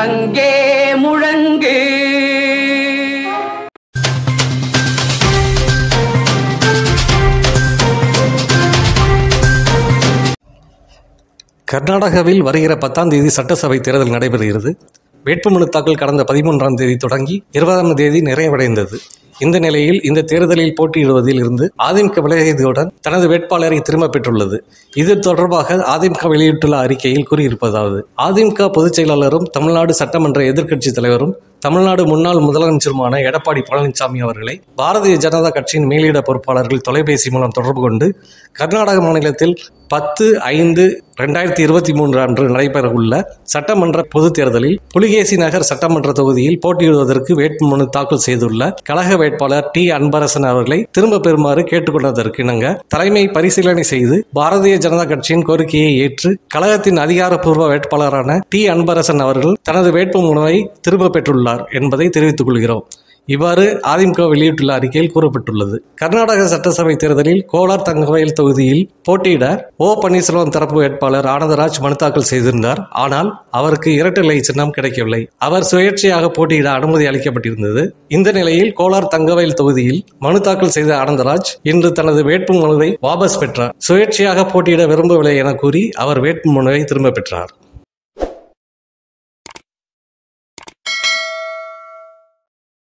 அங்கே முழங்கு கர்நாடகாவில் வருகிற பத்தாம் தேதி சட்டசபை தேர்தல் நடைபெறுகிறது வேட்புமனு தாக்கல் கடந்த பதிமூன்றாம் தேதி தொடங்கி இருபதாம் தேதி நிறைவடைந்தது இந்த நிலையில் இந்த தேர்தலில் போட்டியிடுவதில் இருந்து அதிமுக விலகியதுடன் தனது வேட்பாளரை திரும்ப பெற்றுள்ளது இது தொடர்பாக அதிமுக வெளியிட்டுள்ள அறிக்கையில் கூறியிருப்பதாவது அதிமுக பொதுச் செயலாளரும் தமிழ்நாடு சட்டமன்ற எதிர்க்கட்சித் தலைவரும் தமிழ்நாடு முன்னாள் முதலமைச்சருமான எடப்பாடி பழனிசாமி அவர்களை பாரதிய ஜனதா கட்சியின் மேலிட பொறுப்பாளர்கள் தொலைபேசி மூலம் தொடர்பு கொண்டு கர்நாடக மாநிலத்தில் பத்து ஐந்து ரெண்டாயிரத்தி இருபத்தி மூன்று அன்று நடைபெறவுள்ள சட்டமன்ற பொதுத் தேர்தலில் புலிகேசி நகர் சட்டமன்ற தொகுதியில் போட்டியிடுவதற்கு வேட்புமனு தாக்கல் செய்துள்ள கழக வேட்பாளர் டி அன்பரசன் அவர்களை திரும்ப பெறுமாறு கேட்டுக்கொண்டதற்கு இணங்க தலைமை பரிசீலனை செய்து பாரதிய ஜனதா கட்சியின் கோரிக்கையை ஏற்று கழகத்தின் அதிகாரப்பூர்வ வேட்பாளரான டி அன்பரசன் அவர்கள் தனது வேட்புமனுவை திரும்ப பெற்றுள்ளார் என்பதை தெரிவித்துக் கொள்கிறோம் இவ்வாறு அதிமுக வெளியிட்டுள்ள அறிக்கையில் கூறப்பட்டுள்ளது கர்நாடக சட்டசபை தேர்தலில் கோலார் தங்கவயல் தொகுதியில் போட்டியிட ஓ பன்னீர்செல்வம் தரப்பு வேட்பாளர் ஆனந்தராஜ் மனு தாக்கல் செய்திருந்தார் ஆனால் அவருக்கு இரட்டை இலை சின்னம் கிடைக்கவில்லை அவர் சுயேட்சையாக போட்டியிட அனுமதி அளிக்கப்பட்டிருந்தது இந்த நிலையில் கோலார் தங்கவயல் தொகுதியில் மனு தாக்கல் செய்த ஆனந்தராஜ் இன்று தனது வேட்புமனுவை வாபஸ் பெற்றார் சுயேட்சையாக போட்டியிட விரும்பவில்லை என கூறி அவர் வேட்புமனுவை திரும்ப பெற்றார்